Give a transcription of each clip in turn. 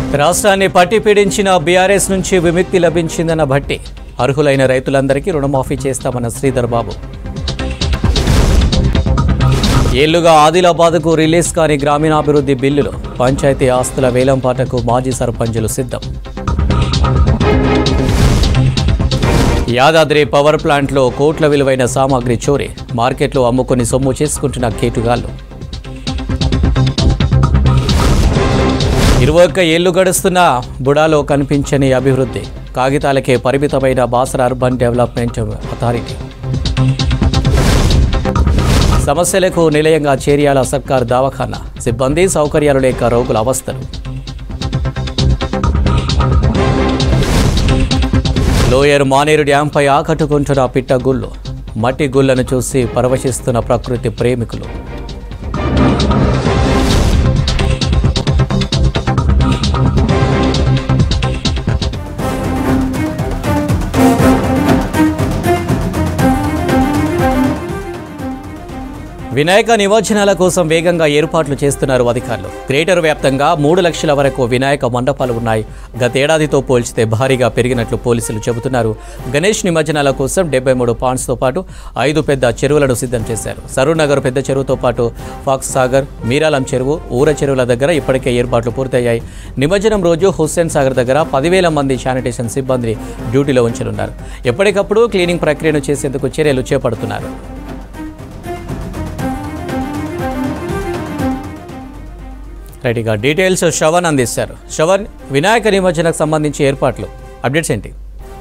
రాష్ట్రాన్ని పట్టి పీడించిన బీఆర్ఎస్ నుంచి విముక్తి లభించిందన్న భట్టి అర్హులైన రైతులందరికీ రుణమాఫీ చేస్తామన్న శ్రీధర్ బాబు ఏళ్లుగా ఆదిలాబాద్కు రిలీజ్ కాని గ్రామీణాభివృద్ధి బిల్లులు పంచాయతీ ఆస్తుల వేలంపాటకు మాజీ సర్పంచులు సిద్ధం యాదాద్రి పవర్ ప్లాంట్లో కోట్ల విలువైన సామాగ్రి చోరీ మార్కెట్లో అమ్ముకొని సొమ్ము చేసుకుంటున్న కేటుగాళ్లు ఇరవై ఒక్క ఏళ్లు గడుస్తున్న బుడాలో కనిపించని అభివృద్ధి కాగితాలకే పరిమితమైన బాసర అర్బన్ డెవలప్మెంట్ అథారిటీ సమస్యలకు నిలయంగా చేర్యాల సర్కార్ దవాఖానా సిబ్బంది సౌకర్యాలు లేక రోగుల అవస్థలు లోయర్ మానేరు డ్యాంపై ఆకట్టుకుంటున్న పిట్టగుళ్ళు మట్టి గుళ్లను చూసి పరవశిస్తున్న ప్రకృతి ప్రేమికులు వినాయక నిమజ్జనాల కోసం వేగంగా ఏర్పాట్లు చేస్తున్నారు అధికారులు గ్రేటర్ వ్యాప్తంగా మూడు లక్షల వరకు వినాయక మండపాలు ఉన్నాయి గతేడాదితో పోల్చితే భారీగా పెరిగినట్లు పోలీసులు చెబుతున్నారు గణేష్ నిమజ్జనాల కోసం డెబ్బై మూడు పాండ్స్తో పాటు ఐదు పెద్ద చెరువులను సిద్ధం చేశారు సరూనగర్ పెద్ద చెరువుతో పాటు ఫాక్స్ సాగర్ మీరాలం చెరువు ఊర చెరువుల దగ్గర ఇప్పటికే ఏర్పాట్లు పూర్తయ్యాయి నిమజ్జనం రోజు హుస్సేన్ సాగర్ దగ్గర పదివేల మంది శానిటేషన్ సిబ్బందిని డ్యూటీలో ఉంచనున్నారు ఎప్పటికప్పుడు క్లీనింగ్ ప్రక్రియను చేసేందుకు చర్యలు చేపడుతున్నారు రైట్ ఇక డీటెయిల్స్ శ్రవణ్ అందిస్తారు శ్రవణ్ వినాయక నిమజ్జనకు సంబంధించి ఏర్పాట్లు అప్డేట్స్ ఏంటి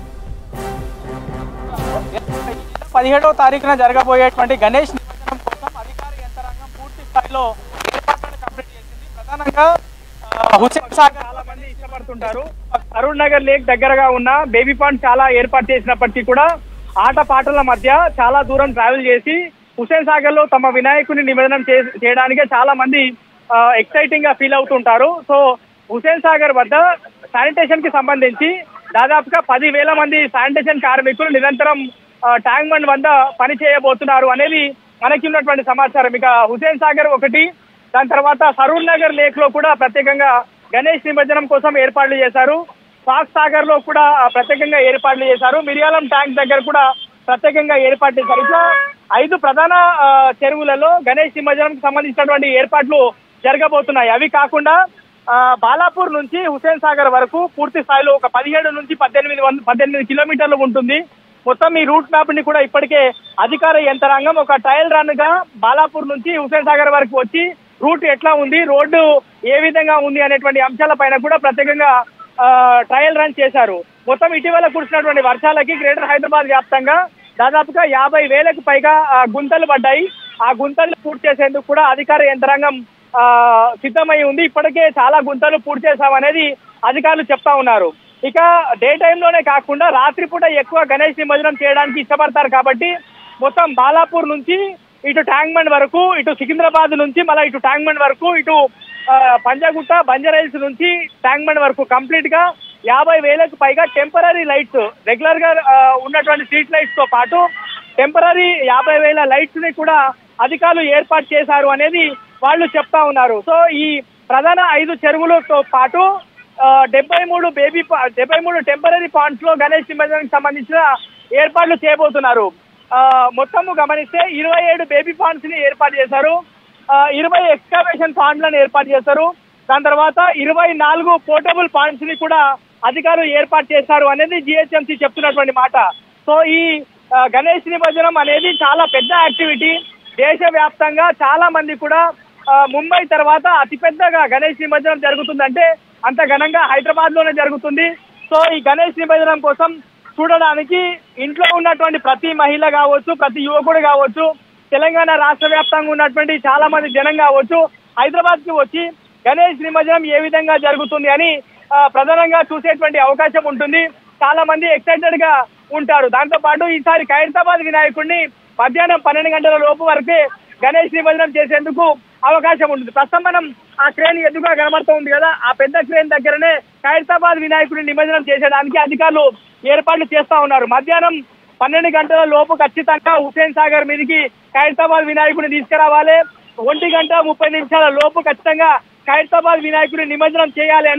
పదిహేడవ తారీఖున జరగబోయేటువంటి గణేష్ నిమజ్జనం కోసం అధికార యంత్రాంగం పూర్తి స్థాయిలో ఏర్పాట్లను కంప్లీట్ చేసింది ప్రధానంగా ఆ, హుస్సేన్ సాగర్ చాలా మంది ఇష్టపడుతుంటారు అరుణ్ నగర్ లేక్ దగ్గరగా ఉన్న బేబీ పాండ్ చాలా ఏర్పాటు చేసినప్పటికీ కూడా ఆట పాటల మధ్య చాలా దూరం ట్రావెల్ చేసి హుస్సేన్ సాగర్ లో తమ వినాయకుని నిమజ్జనం చే- చేయడానికే చాలా మంది ఎక్సైటింగ్ గా ఫీల్ అవుతుంటారు సో హుస్సేన్ సాగర్ వద్ద శానిటేషన్ కి సంబంధించి దాదాపుగా పది వేల మంది శానిటేషన్ కార్మికులు నిరంతరం ఆ, ట్యాంక్ బండ్ వద్ద పని చేయబోతున్నారు అనేది మనకి ఉన్నటువంటి సమాచారం ఇక హుసేన్ సాగర్ ఒకటి దాని తర్వాత సరూర్ నగర్ లేక్ లో కూడా ప్రత్యేకంగా గణేష్ నిమజ్జనం కోసం ఏర్పాట్లు చేశారు ఫాక్ సాగర్ లో కూడా ఆ, ప్రత్యేకంగా ఏర్పాట్లు చేశారు మిరియాలం ట్యాంక్ దగ్గర కూడా ప్రత్యేకంగా ఏర్పాటు చేశారు ఇట్లా ఐదు ప్రధాన ఆ, చెరువులలో గణేష్ నిమజ్జనంకి సంబంధించినటువంటి ఏర్పాట్లు జరగబోతున్నాయి అవి కాకుండా ఆ, బాలాపూర్ నుంచి హుసేన్ సాగర్ వరకు పూర్తి స్థాయిలో ఒక పదిహేడు నుంచి పద్దెనిమిది వంద పద్దెనిమిది కిలోమీటర్లు ఉంటుంది మొత్తం ఈ రూట్ మ్యాప్ ని కూడా ఇప్పటికే అధికార యంత్రాంగం ఒక ట్రయల్ రన్ గా బాలాపూర్ నుంచి హుసేన్ సాగర్ వరకు వచ్చి రూట్ ఎట్లా ఉంది రోడ్డు ఏ విధంగా ఉంది అనేటువంటి అంశాల పైన కూడా ప్రత్యేకంగా ఆ, ట్రయల్ రన్ చేశారు మొత్తం ఇటీవల కురిసినటువంటి వర్షాలకి గ్రేటర్ హైదరాబాద్ వ్యాప్తంగా దాదాపుగా యాభై వేలకు పైగా ఆ, గుంతలు పడ్డాయి ఆ గుంతలు పూర్తి చేసేందుకు కూడా అధికార యంత్రాంగం ఆ, సిద్ధమై ఉంది ఇప్పటికే చాలా గుంతలు పూర్తి చేశామనేది అధికారులు చెప్తా ఉన్నారు ఇక డే టైంలోనే కాకుండా రాత్రిపూట ఎక్కువ గణేష్ నిమజ్జనం చేయడానికి ఇష్టపడతారు కాబట్టి మొత్తం బాలాపూర్ నుంచి ఇటు ట్యాంక్ బండ్ వరకు ఇటు సికింద్రాబాద్ నుంచి మళ్ళీ ఇటు ట్యాంక్ బండ్ వరకు ఇటు ఆ, పంజాగుట్ట బంజారాయిల్స్ నుంచి ట్యాంక్ బండ్ వరకు కంప్లీట్ గా యాభై వేలకు పైగా టెంపరీ లైట్స్ రెగ్యులర్ గా ఆ, ఉన్నటువంటి స్ట్రీట్ లైట్స్ తో పాటు టెంపరీ యాభై వేల లైట్స్ ని కూడా అధికారులు ఏర్పాటు చేశారు అనేది వాళ్ళు చెప్తా ఉన్నారు సో ఈ ప్రధాన ఐదు చెరువులతో పాటు డెబ్బై మూడు బేబీ డెబ్బై మూడు టెంపరీ పాయింట్స్ లో గణేష్ నిమజ్జనానికి సంబంధించిన ఏర్పాట్లు చేయబోతున్నారు ఆ, మొత్తము గమనిస్తే ఇరవై ఏడు బేబీ పాండ్స్ ని ఏర్పాటు చేశారు ఆ, ఇరవై ఎక్స్కవేషన్ పాండ్లను ఏర్పాటు చేశారు దాని తర్వాత ఇరవై నాలుగు పోర్టబుల్ పాయింట్స్ ని కూడా అధికారులు ఏర్పాటు చేశారు అనేది జిహెచ్ఎంసీ చెప్తున్నటువంటి మాట సో ఈ ఆ, గణేష్ నిమజ్జనం అనేది చాలా పెద్ద యాక్టివిటీ దేశవ్యాప్తంగా చాలా మంది కూడా ఆ, ముంబై తర్వాత అతిపెద్దగా గణేష్ నిమజ్జనం జరుగుతుందంటే అంత ఘనంగా హైదరాబాద్ లోనే జరుగుతుంది సో ఈ గణేష్ నిమజ్జనం కోసం చూడడానికి ఇంట్లో ఉన్నటువంటి ప్రతి మహిళ కావచ్చు ప్రతి యువకుడు కావచ్చు తెలంగాణ రాష్ట్ర వ్యాప్తంగా ఉన్నటువంటి చాలా మంది జనం కావచ్చు హైదరాబాద్ కి వచ్చి గణేష్ నిమజ్జనం ఏ విధంగా జరుగుతుంది అని ఆ, ప్రధానంగా చూసేటువంటి అవకాశం ఉంటుంది చాలా మంది ఎక్సైటెడ్ గా ఉంటారు దాంతో పాటు ఈసారి ఖైరతాబాద్ వినాయకుడిని మధ్యాహ్నం పన్నెండు గంటల లోపు వరకే గణేష్ నిమజ్జనం చేసేందుకు అవకాశం ఉంటుంది ప్రస్తుతం మనం ఆ క్రేన్ ఎదురుగా కనబడుతూ ఉంది కదా ఆ పెద్ద క్రేన్ దగ్గరనే ఖైరతాబాద్ వినాయకుడిని నిమజ్జనం చేసేదానికి అధికారులు ఏర్పాట్లు చేస్తా ఉన్నారు మధ్యాహ్నం పన్నెండు గంటల లోపు ఖచ్చితంగా హుసేన్ సాగర్ మీదకి ఖైరతాబాద్ వినాయకుడిని తీసుకురావాలి ఒంటి గంట ముప్పై నిమిషాల లోపు ఖచ్చితంగా ఖైరతాబాద్ వినాయకుడిని నిమజ్జనం చేయాలి అని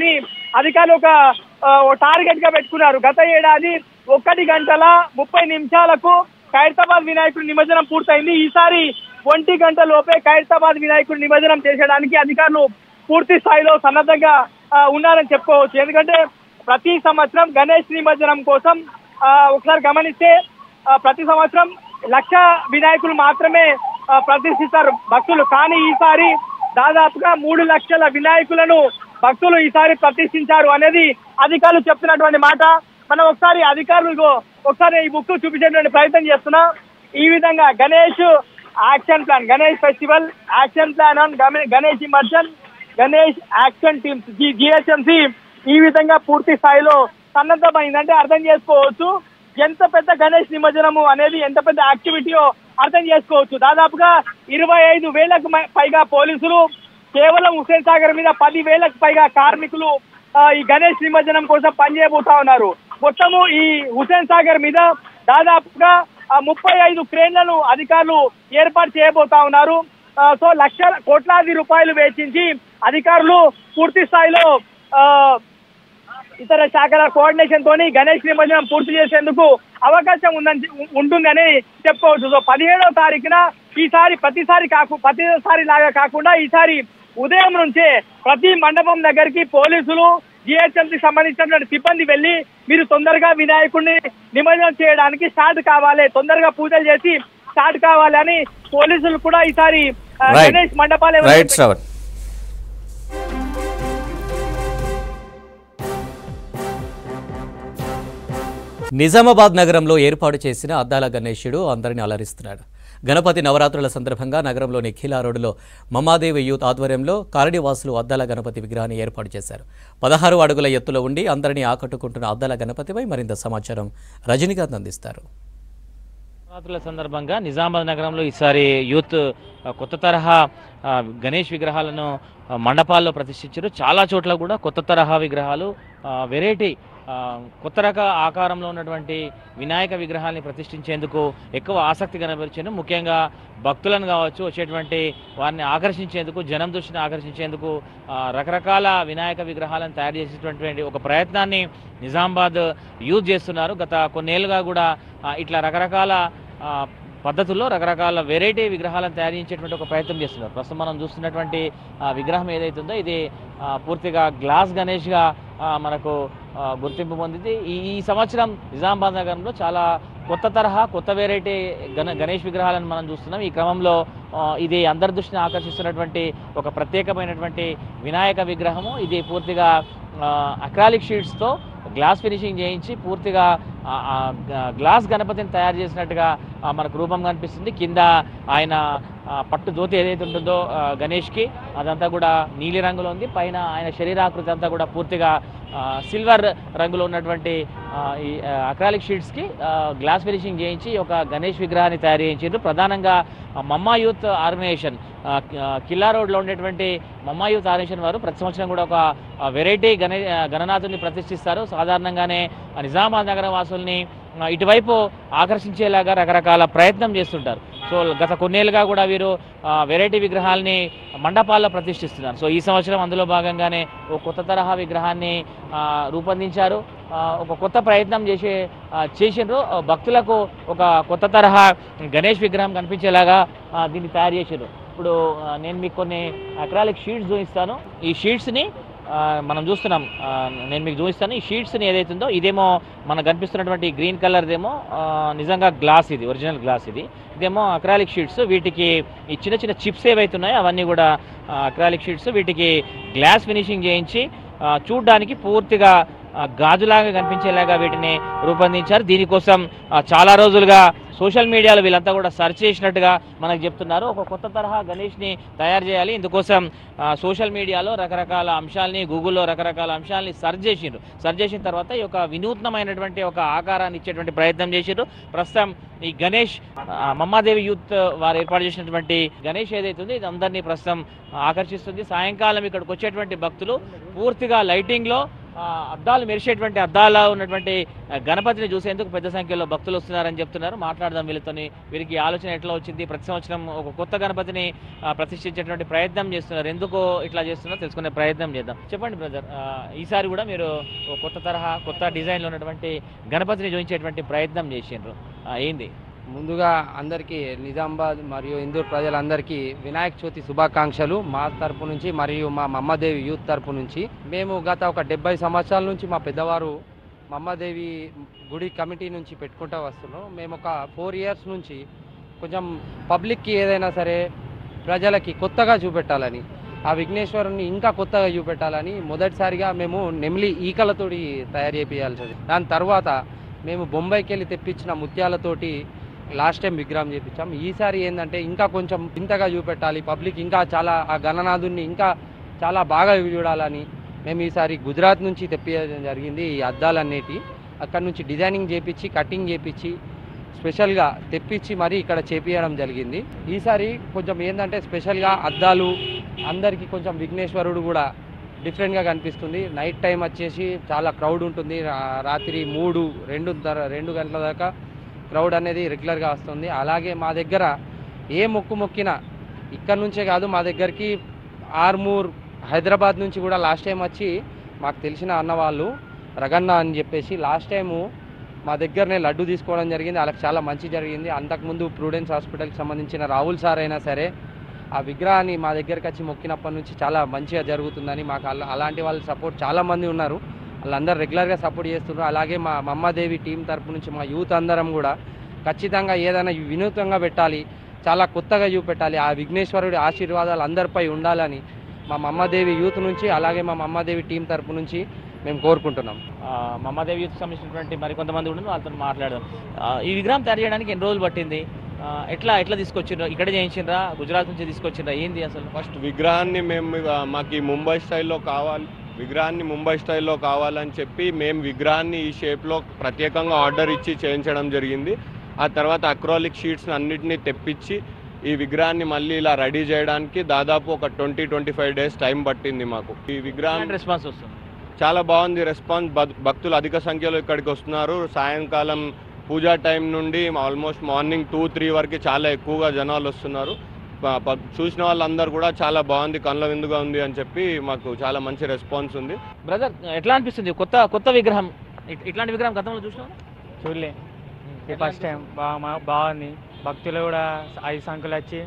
అధికారులు ఒక ఆ, ఓ టార్గెట్ గా పెట్టుకున్నారు గత ఏడాది ఒక్కటి గంటల ముప్పై నిమిషాలకు ఖైరతాబాద్ వినాయకుడి నిమజ్జనం పూర్తయింది ఈసారి ఒంటి గంట లోపే ఖైరతాబాద్ వినాయకుడి నిమజ్జనం చేసేయడానికి అధికారులు పూర్తి స్థాయిలో సన్నద్ధంగా ఆ, ఉన్నారని చెప్పుకోవచ్చు ఎందుకంటే ప్రతి సంవత్సరం గణేష్ నిమజ్జనం కోసం ఆ, ఒకసారి గమనిస్తే ఆ, ప్రతి సంవత్సరం లక్ష వినాయకులు మాత్రమే ఆ, ప్రతిష్ఠిస్తారు భక్తులు కానీ ఈసారి దాదాపుగా మూడు లక్షల వినాయకులను భక్తులు ఈసారి ప్రతిష్ఠించారు అనేది అధికారులు చెప్తున్నటువంటి మాట మనం ఒకసారి అధికారులు ఇగో ఒకసారి ఈ బుక్ చూపించేటువంటి ప్రయత్నం చేస్తున్నా ఈ విధంగా Ganesh action plan Ganesh festival action plan on Ganesh immersion Ganesh action teams GHMC ఈ విధంగా పూర్తి స్థాయిలో సన్నద్ధమైందంటే అర్థం చేసుకోవచ్చు ఎంత పెద్ద గణేష్ నిమజ్జనము అనేది ఎంత పెద్ద యాక్టివిటీయో అర్థం చేసుకోవచ్చు దాదాపుగా ఇరవై ఐదు వేలకు మ- పైగా పోలీసులు కేవలం హుసేన్ సాగర్ మీద పది వేలకు పైగా కార్మికులు ఆ, ఈ గణేష్ నిమజ్జనం కోసం పనిచేయబోతా ఉన్నారు మొత్తము ఈ హుసేన్ సాగర్ మీద దాదాపుగా ఆ, ముప్పై ఐదు క్రేన్లను అధికారులు ఏర్పాటు చేయబోతా ఉన్నారు ఆ, సో లక్షల కోట్లాది రూపాయలు వెచ్చించి అధికారులు పూర్తి స్థాయిలో ఆ, ఇతర శాఖల కోఆర్డినేషన్ తోని గణేష్ నిమజ్జనం పూర్తి చేసేందుకు అవకాశం ఉందని ఉంటుందని చెప్పుకోవచ్చు సో పదిహేడవ తారీఖున ఈసారి ప్రతిసారి కాకు ప్రతిసారి లాగా కాకుండా ఈసారి ఉదయం నుంచే ప్రతి మండపం దగ్గరికి పోలీసులు జిహెచ్ఎంసీ సంబంధించినటువంటి సిబ్బంది వెళ్ళి మీరు తొందరగా వినాయకుడిని నిమజ్జనం చేయడానికి స్టార్ట్ కావాలి తొందరగా పూజలు చేసి స్టార్ట్ కావాలి అని పోలీసులు కూడా ఈసారి ఆ, Right. గణేష్ మండపాలు ఏవైతే రైట్ శ్రవణ్ నిజామాబాద్ నగరంలో ఏర్పాటు చేసిన అద్దాల గణేశుడు అందరిని అలరిస్తున్నాడు గణపతి నవరాత్రుల సందర్భంగా నగరంలోని ఖిలా రోడ్డులో మమ్మాదేవి యూత్ ఆధ్వర్యంలో కారడివాసులు అద్దాల గణపతి విగ్రహాన్ని ఏర్పాటు చేశారు పదహారు అడుగుల ఎత్తులో ఉండి అందరినీ ఆకట్టుకుంటున్న అద్దాల గణపతిపై మరింత సమాచారం రజనీకాంత్ అందిస్తారు నవరాత్రుల సందర్భంగా నిజామాబాద్ నగరంలో ఈసారి యూత్ ఆ, కొత్త తరహా ఆ, గణేష్ విగ్రహాలను ఆ, మండపాల్లో ప్రతిష్ఠించారు చాలా చోట్ల కూడా కొత్త తరహా విగ్రహాలు వెరైటీ కొత్త రక ఆకారంలో ఉన్నటువంటి వినాయక విగ్రహాల్ని ప్రతిష్ఠించేందుకు ఎక్కువ ఆసక్తి కనబరిచారు ముఖ్యంగా భక్తులను కావచ్చు వచ్చేటువంటి వారిని ఆకర్షించేందుకు జనం దృష్టిని ఆకర్షించేందుకు ఆ, రకరకాల వినాయక విగ్రహాలను తయారు చేసేటువంటి ఒక ప్రయత్నాన్ని నిజామాబాద్ యూజ్ చేస్తున్నారు గత కొన్నేళ్లుగా కూడా ఆ, ఇట్లా రకరకాల ఆ, పద్ధతుల్లో రకరకాల వెరైటీ విగ్రహాలను తయారు చేసేటువంటి ఒక ప్రయత్నం చేస్తున్నారు ప్రస్తుతం మనం చూస్తున్నటువంటి ఆ, విగ్రహం ఏదైతుందో ఇది ఆ, పూర్తిగా గ్లాస్ గణేష్గా ఆ, మనకు ఆ, గుర్తింపు పొందింది ఈ ఈ సంవత్సరం నిజామాబాద్ నగరంలో చాలా కొత్త తరహా కొత్త వెరైటీ గణ గణేష్ విగ్రహాలను మనం చూస్తున్నాం ఈ క్రమంలో ఆ, ఇది అందరి దృష్టిని ఆకర్షిస్తున్నటువంటి ఒక ప్రత్యేకమైనటువంటి వినాయక విగ్రహము ఇది పూర్తిగా అక్రాలిక్ షీట్స్తో గ్లాస్ ఫినిషింగ్ చేయించి పూర్తిగా ఆ, ఆ, గ- గ్లాస్ గణపతిని తయారు చేసినట్టుగా ఆ, మనకు రూపం కనిపిస్తుంది కింద ఆయన ఆ, పట్టు ధోతి ఏదైతే ఉంటుందో ఆ, గణేష్కి అదంతా కూడా నీలి రంగులో ఉంది పైన ఆయన శరీరాకృతి అంతా కూడా పూర్తిగా ఆ, సిల్వర్ రంగులో ఉన్నటువంటి ఆ, ఈ ఆ, అక్రాలిక్ షీట్స్కి ఆ, గ్లాస్ ఫినిషింగ్ చేయించి ఒక గణేష్ విగ్రహాన్ని తయారు చేయించారు ప్రధానంగా ఆ, మమ్మా యూత్ ఆర్గనైజేషన్ ఆ, కి- ఆ, కిల్లా రోడ్లో ఉండేటువంటి మమ్మా యూత్ ఆర్గనైజేషన్ వారు ప్రతి సంవత్సరం కూడా ఒక ఆ, వెరైటీ గణ ఆ, గణనాథుని ప్రతిష్ఠిస్తారు సాధారణంగానే ఆ, నిజామాబాద్ నగర వాసుల్ని ఆ, ఇటువైపు ఆకర్షించేలాగా రకరకాల ప్రయత్నం చేస్తుంటారు సో గత కొన్నేళ్ళుగా కూడా వీరు ఆ, వెరైటీ విగ్రహాల్ని మండపాల్లో ప్రతిష్ఠిస్తున్నారు సో ఈ సంవత్సరం అందులో భాగంగానే ఓ కొత్త తరహా విగ్రహాన్ని ఆ, రూపొందించారు ఆ, ఒక కొత్త ప్రయత్నం చేసే ఆ, చేసిండ్రు ఆ, భక్తులకు ఒక కొత్త తరహా గణేష్ విగ్రహం కనిపించేలాగా ఆ, దీన్ని తయారు చేసిండ్రు ఇప్పుడు ఆ, నేను మీకు కొన్ని అక్రాలిక్ షీట్స్ చూపిస్తాను ఈ షీట్స్ని ఆ, మనం చూస్తున్నాం ఆ, నేను మీకు చూపిస్తాను ఈ షీట్స్ని ఏదైతుందో ఇదేమో మనకు కనిపిస్తున్నటువంటి గ్రీన్ కలర్దేమో ఆ, నిజంగా గ్లాస్ ఇది ఒరిజినల్ గ్లాస్ ఇది ఇదేమో అక్రాలిక్ షీట్స్ వీటికి ఈ చిన్న చిన్న చిప్స్ ఏవైతే ఉన్నాయో అవన్నీ కూడా అక్రాలిక్ షీట్స్ వీటికి గ్లాస్ ఫినిషింగ్ చేయించి ఆ, చూడ్డానికి పూర్తిగా ఆ, గాజులాగా కనిపించేలాగా వీటిని రూపొందించారు దీనికోసం ఆ, చాలా రోజులుగా సోషల్ మీడియాలో వీళ్ళంతా కూడా సెర్చ్ చేసినట్టుగా మనకు చెప్తున్నారు ఒక కొత్త తరహా గణేష్ని తయారు చేయాలి ఇందుకోసం ఆ, సోషల్ మీడియాలో రకరకాల అంశాలని గూగుల్లో రకరకాల అంశాలని సెర్చ్ చేసిండ్రు సెర్చ్ చేసిన తర్వాత ఈ యొక్క వినూత్నమైనటువంటి ఒక ఆకారాన్ని ఇచ్చేటువంటి ప్రయత్నం చేసిండ్రు ప్రస్తుతం ఈ గణేష్ ఆ, మమ్మాదేవి యూత్ వారు ఏర్పాటు చేసినటువంటి గణేష్ ఏదైతే ఉందో ఇది అందరినీ ప్రస్తుతం ఆకర్షిస్తుంది సాయంకాలం ఇక్కడికి వచ్చేటువంటి భక్తులు పూర్తిగా లైటింగ్లో ఆ, అద్దాలు మెరిసేటువంటి అద్దాల ఉన్నటువంటి ఆ, గణపతిని చూసేందుకు పెద్ద సంఖ్యలో భక్తులు వస్తున్నారని చెప్తున్నారు మాట్లాడదాం వీళ్ళతోని వీరికి ఈ ఆలోచన ఎట్లా వచ్చింది ప్రతి సంవత్సరం ఒక కొత్త గణపతిని ఆ, ప్రతిష్ఠించేటువంటి ప్రయత్నం చేస్తున్నారు ఎందుకు ఇట్లా చేస్తున్నారో తెలుసుకునే ప్రయత్నం చేద్దాం చెప్పండి బ్రదర్ ఈసారి కూడా మీరు ఒక కొత్త తరహా కొత్త డిజైన్లో ఉన్నటువంటి గణపతిని చూపించేటువంటి ప్రయత్నం చేసిండ్రు ఆ, ఏంది ముందుగా అందరికీ నిజామాబాద్ మరియు ఇందూర్ ప్రజలందరికీ వినాయక చవితి శుభాకాంక్షలు మా తరపు నుంచి మరియు మా మమ్మదేవి యూత్ తరపు నుంచి మేము గత ఒక డెబ్బై సంవత్సరాల నుంచి మా పెద్దవారు మమ్మదేవి గుడి కమిటీ నుంచి పెట్టుకుంటూ వస్తున్నాం మేము ఒక ఫోర్ ఇయర్స్ నుంచి కొంచెం పబ్లిక్కి ఏదైనా సరే ప్రజలకి కొత్తగా చూపెట్టాలని ఆ విఘ్నేశ్వరుని ఇంకా కొత్తగా చూపెట్టాలని మొదటిసారిగా మేము నెమిలి ఈకలతోటి తయారు చేయాల్సి వచ్చింది. దాని తర్వాత మేము బొంబాయికి వెళ్ళి తెప్పించిన ముత్యాలతోటి లాస్ట్ టైం విగ్రహం చేపించాం ఈసారి ఏంటంటే ఇంకా కొంచెం ఇంతగా చూపెట్టాలి పబ్లిక్ ఇంకా చాలా ఆ గణనాథుని ఇంకా చాలా బాగా చూడాలని మేము ఈసారి గుజరాత్ నుంచి తెప్పించడం జరిగింది ఈ అద్దాలన్నిటి అక్కడ నుంచి డిజైనింగ్ చేపించి కటింగ్ చేపించి స్పెషల్గా తెప్పించి మరీ ఇక్కడ చేపించడం జరిగింది ఈసారి కొంచెం ఏంటంటే స్పెషల్గా అద్దాలు అందరికీ కొంచెం విఘ్నేశ్వరుడు కూడా డిఫరెంట్గా కనిపిస్తుంది నైట్ టైం వచ్చేసి చాలా క్రౌడ్ ఉంటుంది రా- రాత్రి మూడు రెండు తర- రెండు గంటల దాకా క్రౌడ్ అనేది రెగ్యులర్గా వస్తుంది అలాగే మా దగ్గర ఏ మొక్కు మొక్కినా ఇక్కడ నుంచే కాదు మా దగ్గరికి ఆర్మూర్ హైదరాబాద్ నుంచి కూడా లాస్ట్ టైం వచ్చి మాకు తెలిసిన అన్న వాళ్ళు రగన్న అని చెప్పేసి లాస్ట్ టైము మా దగ్గరనే లడ్డు తీసుకోవడం జరిగింది వాళ్ళకి చాలా మంచి జరిగింది అంతకుముందు ప్రూడెన్స్ హాస్పిటల్కి సంబంధించిన రాహుల్ సార్ అయినా సరే ఆ విగ్రహాన్ని మా దగ్గరికి వచ్చి మొక్కినప్పటి నుంచి చాలా మంచిగా జరుగుతుందని మాకు అలా అలాంటి వాళ్ళ సపోర్ట్ చాలా మంది ఉన్నారు వాళ్ళందరూ రెగ్యులర్గా సపోర్ట్ చేస్తున్నారు అలాగే మా మమ్మదేవి టీం తరపు నుంచి మా యూత్ అందరం కూడా ఖచ్చితంగా ఏదైనా వినూత్నంగా పెట్టాలి చాలా కొత్తగా చూపెట్టాలి ఆ విఘ్నేశ్వరుడి ఆశీర్వాదాలు అందరిపై ఉండాలని మా మమ్మదేవి యూత్ నుంచి అలాగే మా మమ్మదేవి టీం తరపు నుంచి మేము కోరుకుంటున్నాం ఆ, మమ్మదేవి యూత్ సంబంధించినటువంటి మరికొంతమంది ఉన్నారు వాళ్ళతో మాట్లాడదాం ఆ, ఈ విగ్రహం తయారు చేయడానికి ఎన్ని రోజులు పట్టింది ఆ, ఎట్లా ఎట్లా తీసుకొచ్చిండ్రు ఇక్కడ చేయించిండ్రా గుజరాత్ నుంచి తీసుకొచ్చిండ్రా ఏంది అసలు ఫస్ట్ విగ్రహాన్ని మేము ఇక మాకు ఈ ముంబై స్టైల్లో కావాలి విగ్రహాన్ని ముంబై స్టైల్లో కావాలని చెప్పి మేము విగ్రహాన్ని ఈ షేప్లో ప్రత్యేకంగా ఆర్డర్ ఇచ్చి చేయించడం జరిగింది ఆ తర్వాత అక్రాలిక్ షీట్స్ అన్నిటినీ తెప్పించి ఈ విగ్రహాన్ని మళ్ళీ ఇలా రెడీ చేయడానికి దాదాపు ఒక twenty twenty five days time పట్టింది మాకు ఈ విగ్రహం రెస్పాన్స్ వస్తుంది చాలా బాగుంది రెస్పాన్స్ భక్- భక్తులు అధిక సంఖ్యలో ఇక్కడికి వస్తున్నారు సాయంకాలం పూజా టైం నుండి ఆల్మోస్ట్ మార్నింగ్ టూ త్రీ వరకు చాలా ఎక్కువగా జనాలు వస్తున్నారు ప- ప- చూసిన వాళ్ళందరూ కూడా చాలా బాగుంది కళ్ళ విందుగా ఉంది అని చెప్పి మాకు చాలా మంచి రెస్పాన్స్ ఉంది బ్రదర్ ఎట్లా అనిపిస్తుంది కొత్త కొత్త విగ్రహం ఇట్- ఇట్లాంటి విగ్రహం గతంలో చూసినావు చూడలే ఇది ఫస్ట్ టైం బాగా మా- బాగుంది భక్తులు కూడా ఐదు సంఖ్యలు వచ్చి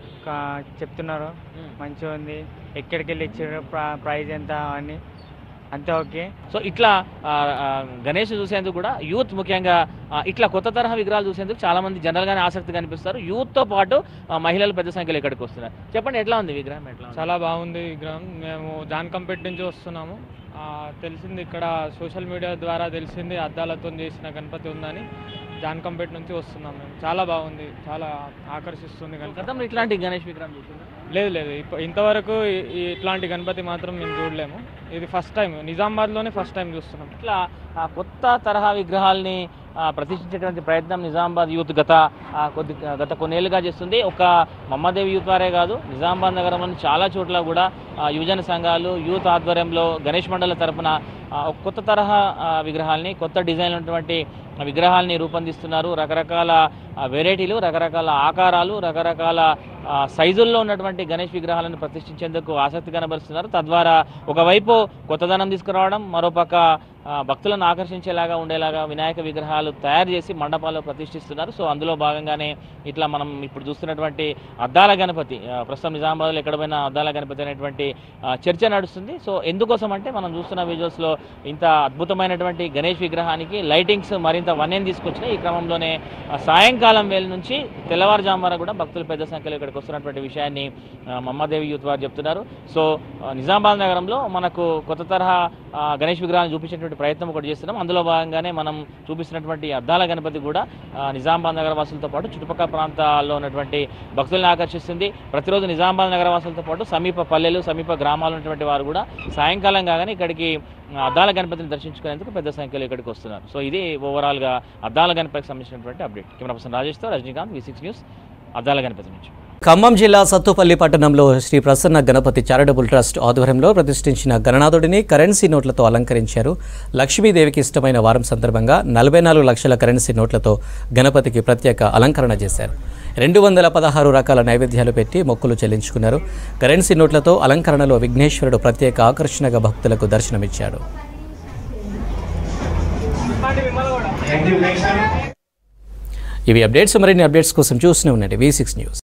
కా- చెప్తున్నారు మంచిగా ఉంది ఎక్కడికి వెళ్ళి ఇచ్చారు ప్ర- ప్రైజ్ ఎంత అని అంతే ఓకే సో ఇట్లా ఆ, ఆ, గణేష్ చూసేందుకు కూడా యూత్ ముఖ్యంగా ఆ, ఇట్లా కొత్త తరహా విగ్రహాలు చూసేందుకు చాలా మంది జనరల్ గానే ఆసక్తి కనిపిస్తారు యూత్ తో పాటు ఆ, మహిళలు పెద్ద సంఖ్యలో ఇక్కడికి వస్తున్నారు చెప్పండి ఎట్లా ఉంది విగ్రహం ఎట్లా ఉంది? చాలా బాగుంది విగ్రహం మేము జాన్కంపేట నుంచి వస్తున్నాము ఆ, తెలిసింది ఇక్కడ సోషల్ మీడియా ద్వారా తెలిసింది అద్దాలతో చేసిన గణపతి ఉందని జాన్కంపేట నుంచి వస్తున్నాం మేము చాలా బాగుంది చాలా ఆకర్షిస్తుంది గణపతి గతంలో ఇట్లాంటి గణేష్ విగ్రహం చూసిందా లేదు లేదు ఇప్ప- ఇంతవరకు ఈ- ఈ ఇట్లాంటి గణపతి మాత్రం మేము చూడలేము ఇది ఫస్ట్ టైం నిజామాబాద్లోనే ఫస్ట్ టైం చూస్తున్నాం ఇట్లా ఆ, కొత్త తరహా విగ్రహాల్ని ఆ, ప్రతిష్ఠించేటువంటి ప్రయత్నం నిజామాబాద్ యూత్ గత ఆ, కొద్ది గత కొన్నేళ్లుగా చేస్తుంది ఒక మమ్మదేవి యూత్ వారే కాదు నిజామాబాద్ నగరంలోని చాలా చోట్ల కూడా ఆ, యువజన సంఘాలు యూత్ ఆధ్వర్యంలో గణేష్ మండల తరపున ఆ, ఒక కొత్త తరహా ఆ, విగ్రహాల్ని కొత్త డిజైన్ ఉన్నటువంటి విగ్రహాల్ని రూపొందిస్తున్నారు రకరకాల ఆ, వెరైటీలు రకరకాల ఆకారాలు రకరకాల ఆ, సైజుల్లో ఉన్నటువంటి గణేష్ విగ్రహాలను ప్రతిష్ఠించేందుకు ఆసక్తి కనబరుస్తున్నారు తద్వారా ఒకవైపు కొత్తదనం తీసుకురావడం మరోపక్క ఆ, భక్తులను ఆకర్షించేలాగా ఉండేలాగా వినాయక విగ్రహాలు తయారు చేసి మండపాల్లో ప్రతిష్ఠిస్తున్నారు సో అందులో భాగంగానే ఇట్లా మనం ఇప్పుడు చూస్తున్నటువంటి అద్దాల గణపతి ఆ, ప్రస్తుతం నిజామాబాద్లో ఎక్కడ పోయినా అద్దాల గణపతి అనేటువంటి ఆ, చర్చ నడుస్తుంది సో ఎందుకోసం అంటే మనం చూస్తున్న విజువల్స్లో ఇంత అద్భుతమైనటువంటి గణేష్ విగ్రహానికి లైటింగ్స్ మరింత వన్యం తీసుకొచ్చినాయి ఈ క్రమంలోనే ఆ, సాయంకాలం వేళ నుంచి తెల్లవారుజాము వరకు కూడా భక్తులు పెద్ద సంఖ్యలో ఇక్కడికి వస్తున్నటువంటి విషయాన్ని ఆ, మమ్మదేవి యూత్ వారు చెప్తున్నారు సో ఆ, నిజామాబాద్ నగరంలో మనకు కొత్త తరహా ఆ, గణేష్ విగ్రహాన్ని చూపించేటువంటి ప్రయత్నం ఒకటి చేస్తున్నాం అందులో భాగంగానే మనం చూపిస్తున్నటువంటి అద్దాల గణపతి కూడా ఆ, నిజామాబాద్ నగర వాసులతో పాటు చుట్టుపక్కల ప్రాంతాల్లో ఉన్నటువంటి భక్తులను ఆకర్షిస్తుంది ప్రతిరోజు నిజామాబాద్ నగర వాసులతో పాటు సమీప పల్లెలు సమీప గ్రామాలు ఉన్నటువంటి వారు కూడా సాయంకాలం కాగానే ఇక్కడికి ఆ, అద్దాల గణపతిని దర్శించుకునేందుకు పెద్ద సంఖ్యలో ఇక్కడికి వస్తున్నారు సో ఇది ఓవరాల్గా అద్దాల గణపతికి సంబంధించినటువంటి అప్డేట్ కెమెరా పర్సన్ రాజేష్తో రజనీకాంత్ వి సిక్స్ న్యూస్ అద్దాల గణపతి నుంచి ఖమ్మం జిల్లా సత్తుపల్లి పట్టణంలో శ్రీ ప్రసన్న గణపతి చారిటబుల్ ట్రస్ట్ ఆధ్వర్యంలో ప్రతిష్ఠించిన గణనాథుడిని కరెన్సీ నోట్లతో అలంకరించారు లక్ష్మీదేవికి ఇష్టమైన వారం సందర్భంగా నలభై నాలుగు లక్షల కరెన్సీ నోట్లతో గణపతికి ప్రత్యేక అలంకరణ చేశారు రెండు వందల పదహారు రకాల నైవేద్యాలు పెట్టి మొక్కులు చెల్లించుకున్నారు కరెన్సీ నోట్లతో అలంకరణలో విఘ్నేశ్వరుడు ప్రత్యేక ఆకర్షణగా భక్తులకు దర్శనమిచ్చాడు ఇవి అప్డేట్స్ మరిన్ని అప్డేట్స్ కోసం చూస్తూనే ఉండండి వి సిక్స్ న్యూస్